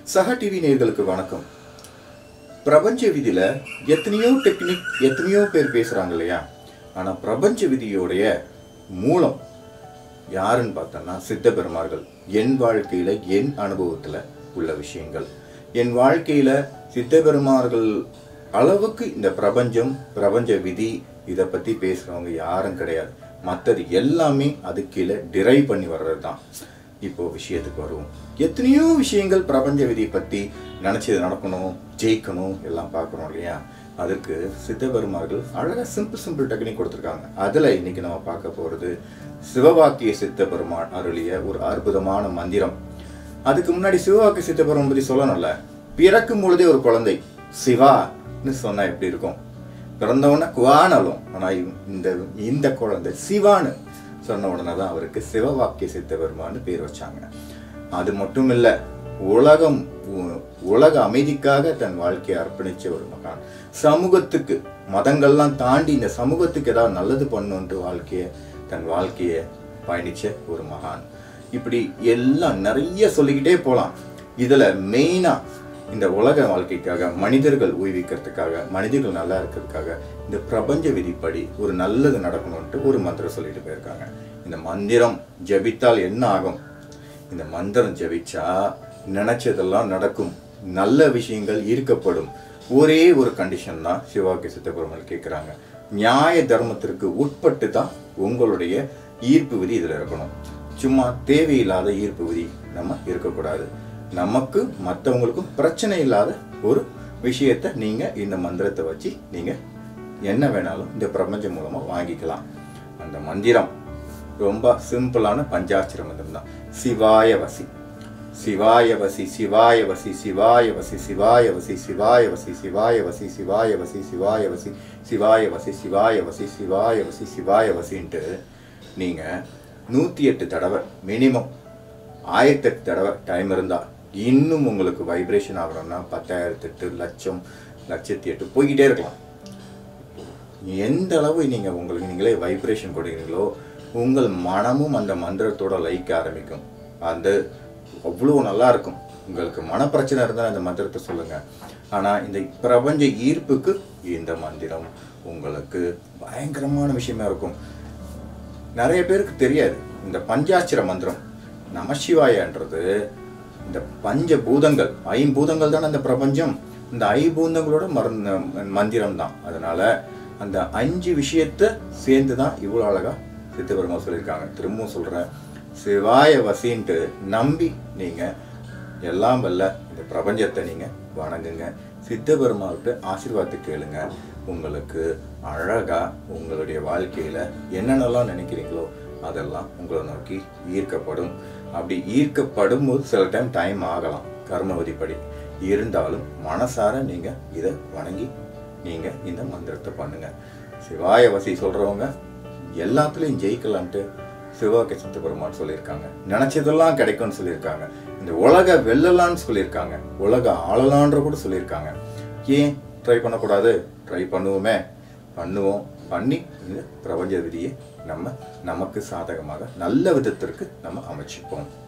சக டிவி நேயர்களுக்கு வணக்கம் பிரபஞ்ச விதியில எத்தனையோ டெக்னிக் எத்தனையோ பேர் பேசுறாங்க இல்லையா ஆனா பிரபஞ்ச விதியோடைய மூலம் யாருன்னு பார்த்தோம்னா சித்த பெருமார்கள் என் வாழ்க்கையில என் அனுபவத்துல உள்ள விஷயங்கள் என் வாழ்க்கையில சித்த பெருமார்கள் அளவுக்கு இந்த பிரபஞ்சம் பிரபஞ்ச விதி இதை பத்தி பேசுறவங்க யாரும் கிடையாது மற்றது எல்லாமே அது கீழே டிரைவ் பண்ணி வர்றது தான் இப்போ விஷயத்துக்கு வருவோம் எத்தனையோ விஷயங்கள் பிரபஞ்ச விதியை பத்தி நினைச்சது நடக்கணும் ஜெயிக்கணும் எல்லாம் பார்க்குறோம் இல்லையா அதற்கு சித்த பெருமார்கள் அழகா சிம்பிள் சிம்பிள் டெக்னிக் கொடுத்துருக்காங்க அதுல இன்னைக்கு நம்ம பார்க்க போறது சிவவாக்கிய சித்த பெருமாள் அருளிய ஒரு அற்புதமான மந்திரம் அதுக்கு முன்னாடி சிவவாக்கிய சித்த பெருமாள் பத்தி சொல்லணும்ல பிறக்கும் பொழுதே ஒரு குழந்தை சிவான்னு சொன்னா எப்படி இருக்கும் பிறந்தவொடனே குவானாலும் ஆனா இந்த இந்த குழந்தை சிவான்னு சொன்ன உடனே தான் அவருக்கு சிவவாக்கிய சித்த பெருமான்னு பேர் வச்சாங்க அது மட்டும் இல்ல உலகம் உ- உலக அமைதிக்காக தன் வாழ்க்கையை அர்ப்பணிச்ச ஒரு மகான் சமூகத்துக்கு மதங்கள்லாம் தாண்டி இந்த சமூகத்துக்கு ஏதாவது நல்லது பண்ணுன்ட்டு வாழ்க்கைய தன் வாழ்க்கையை பயணிச்ச ஒரு மகான் இப்படி எல்லாம் நிறைய சொல்லிக்கிட்டே போலாம் இதுல மெயினா இந்த உலக வாழ்க்கைக்காக மனிதர்கள் உய்விக்கிறதுக்காக மனிதர்கள் நல்லா இருக்கிறதுக்காக இந்த பிரபஞ்ச விதிப்படி ஒரு நல்லது நடக்கணும்ட்டு ஒரு மந்திரம் சொல்லிட்டு போயிருக்காங்க இந்த மந்திரம் ஜெபித்தால் என்ன ஆகும் இந்த மந்திரம் ஜெபிச்சா நினைச்சதெல்லாம் நடக்கும் நல்ல விஷயங்கள் ஈர்க்கப்படும் ஒரே ஒரு கண்டிஷன் தான் சிவாக்கி சித்தபெருமாள் கேட்குறாங்க நியாய தர்மத்திற்கு உட்பட்டு தான் உங்களுடைய ஈர்ப்பு விதி இதில் இருக்கணும் சும்மா தேவையில்லாத ஈர்ப்பு விதி நம்ம இருக்கக்கூடாது நமக்கு மற்றவங்களுக்கும் பிரச்சனை இல்லாத ஒரு விஷயத்தை நீங்க இந்த மந்திரத்தை வச்சு நீங்க என்ன வேணாலும் இந்த பிரபஞ்சம் மூலமா வாங்கிக்கலாம் அந்த மந்திரம் ரொம்ப சிம்பிளான பஞ்சாட்சர மந்திரம் தான் சிவாய வசி சிவாய வசி சிவாய வசி சிவாய வசி சிவாய வசி சிவாய வசி சிவாய வசி சிவாய வசி சிவாய வசி சிவாய வசி சிவாய வசி சிவாய வசி சிவாய வசின்ட்டு நீங்க நூத்தி எட்டு தடவை மினிமம் ஆயிரத்தி எட்டு தடவை டைம் இருந்தா இன்னும் உங்களுக்கு வைப்ரேஷன் ஆகணும்னா பத்தாயிரத்தி எட்டு லட்சம் லட்சத்தி எட்டு போய்கிட்டே இருக்கலாம் எந்த அளவு நீங்க உங்களுக்கு நீங்களே வைப்ரேஷன் கொடுக்குறீங்களோ உங்கள் மனமும் அந்த மந்திரத்தோட லைக்க ஆரம்பிக்கும் அந்த அவ்வளோ நல்லா இருக்கும் உங்களுக்கு மனப்பிரச்சனை இருந்தால் அந்த மந்திரத்தை சொல்லுங்க ஆனா இந்த பிரபஞ்ச ஈர்ப்புக்கு இந்த மந்திரம் உங்களுக்கு பயங்கரமான விஷயமா இருக்கும் நிறைய பேருக்கு தெரியாது இந்த பஞ்சாட்சர மந்திரம் நமசிவாயன்றது இந்த பஞ்ச பூதங்கள் ஐம்பூதங்கள் தானே இந்த பிரபஞ்சம் இந்த ஐம்பூதங்களோட மருந்து மந்திரம் தான் அதனால அந்த அஞ்சு விஷயத்த சேர்ந்து தான் இவ்வளோ அழகா சித்தபெருமா சொல்லியிருக்காங்க திரும்பவும் சொல்றேன் சிவாய வசின்ட்டு நம்பி நீங்க எல்லாம் வல்ல இந்த பிரபஞ்சத்தை நீங்க வணங்குங்க சித்தபெருமாவுக்கு ஆசீர்வாதத்தை கேளுங்க உங்களுக்கு அழகா உங்களுடைய வாழ்க்கையில என்னென்னலாம் நினைக்கிறீங்களோ அதெல்லாம் உங்களை நோக்கி ஈர்க்கப்படும் அப்படி ஈர்க்கப்படும் போது சில டைம் டைம் ஆகலாம் கர்மவதிப்படி இருந்தாலும் மனசார நீங்க இதை வணங்கி நீங்க இந்த மந்திரத்தை பண்ணுங்க சிவாய வசி சொல்றவங்க எல்லாத்துலயும் ஜெயிக்கலான்ட்டு சிவகை சித்த பெருமாள் சொல்லியிருக்காங்க நினைச்சதெல்லாம் கிடைக்கும்னு சொல்லியிருக்காங்க இந்த உலக வெல்லலாம்னு சொல்லியிருக்காங்க உலக ஆளலான்ற கூட சொல்லியிருக்காங்க ஏன் ட்ரை பண்ணக்கூடாது ட்ரை பண்ணுவோமே பண்ணுவோம் பண்ணி இந்த பிரபஞ்ச விதியை நம்ம நமக்கு சாதகமாக நல்ல விதத்திற்கு நம்ம அமைச்சுப்போம்